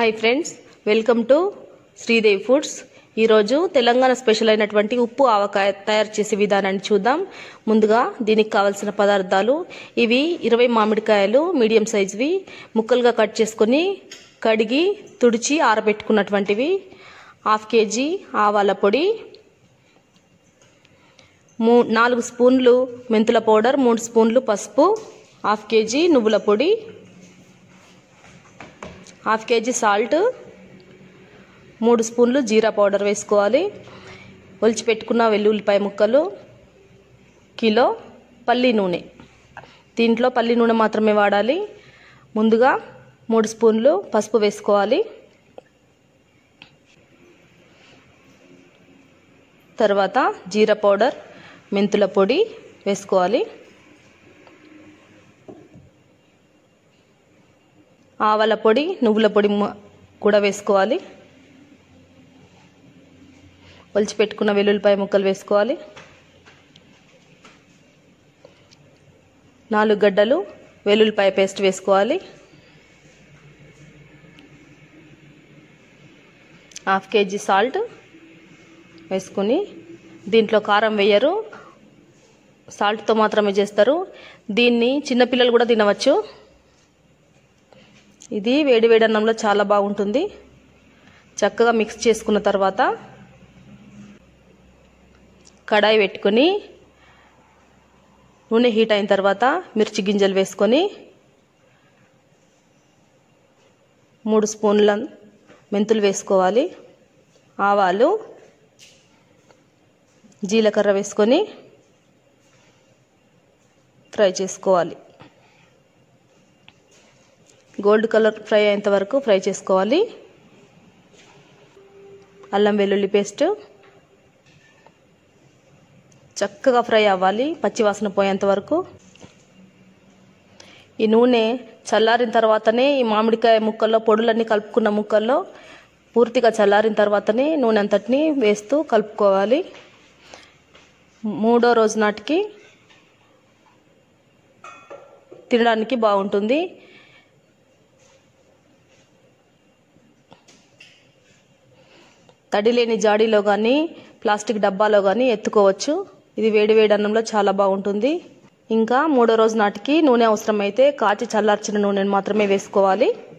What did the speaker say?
hi friends welcome to Sridevi Foods ఈరోజు Telangana special అయినటువంటి ఉప్పు ఆవకాయ తయారు చేసే విధానాన్ని చూద్దాం ముందుగా దీనికి కావలసిన పదార్థాలు ఇవి ఇరవై మామిడికాయలు మీడియం సైజువి ముక్కలుగా కట్ చేసుకొని కడిగి తుడిచి ఆరబెట్టుకున్నటువంటివి హాఫ్ కేజీ ఆవాల పొడి మూ నాలుగు స్పూన్లు మెంతుల పౌడర్ మూడు స్పూన్లు పసుపు హాఫ్ కేజీ నువ్వుల పొడి హాఫ్ కేజీ సాల్ట్ మూడు స్పూన్లు జీరా పౌడర్ వేసుకోవాలి ఒలిచి పెట్టుకున్న వెల్లుల్లిపాయ ముక్కలు కిలో పల్లి నూనె దీంట్లో పల్లి నూనె మాత్రమే వాడాలి ముందుగా మూడు స్పూన్లు పసుపు వేసుకోవాలి తర్వాత జీరా పౌడర్ మెంతుల పొడి వేసుకోవాలి ఆవాల పొడి నువ్వుల పొడి కూడా వేసుకోవాలి ఒలిచి పెట్టుకున్న వెల్లుల్లిపాయ ముక్కలు వేసుకోవాలి నాలుగు గడ్డలు వెల్లుల్లిపాయ పేస్ట్ వేసుకోవాలి హాఫ్ కేజీ సాల్ట్ వేసుకొని దీంట్లో కారం వేయరు సాల్ట్తో మాత్రమే చేస్తారు దీన్ని చిన్నపిల్లలు కూడా తినవచ్చు ఇది వేడి వేడి అన్నంలో చాలా బాగుంటుంది చక్కగా మిక్స్ చేసుకున్న తర్వాత కడాయి పెట్టుకొని నూనె హీట్ అయిన తర్వాత మిర్చి గింజలు వేసుకొని మూడు స్పూన్ల మెంతులు వేసుకోవాలి ఆవాలు జీలకర్ర వేసుకొని ఫ్రై చేసుకోవాలి గోల్డ్ కలర్ ఫ్రై అయ్యేంత వరకు ఫ్రై చేసుకోవాలి అల్లం వెల్లుల్లి పేస్ట్ చక్కగా ఫ్రై అవ్వాలి పచ్చివాసన పోయేంత వరకు ఈ నూనె చల్లారిన తర్వాతనే ఈ మామిడికాయ ముక్కల్లో పొడులన్నీ కలుపుకున్న ముక్కల్లో పూర్తిగా చల్లారిన తర్వాతనే నూనె అంతటిని వేస్తూ కలుపుకోవాలి మూడో రోజు నాటికి తినడానికి బాగుంటుంది తడి లేని జాడీలో కానీ ప్లాస్టిక్ డబ్బాలో కానీ ఎత్తుకోవచ్చు ఇది వేడి వేడి అన్నంలో చాలా బాగుంటుంది ఇంకా మూడో రోజు నాటికి నూనె అవసరమైతే కాచి చల్లార్చిన నూనెను మాత్రమే వేసుకోవాలి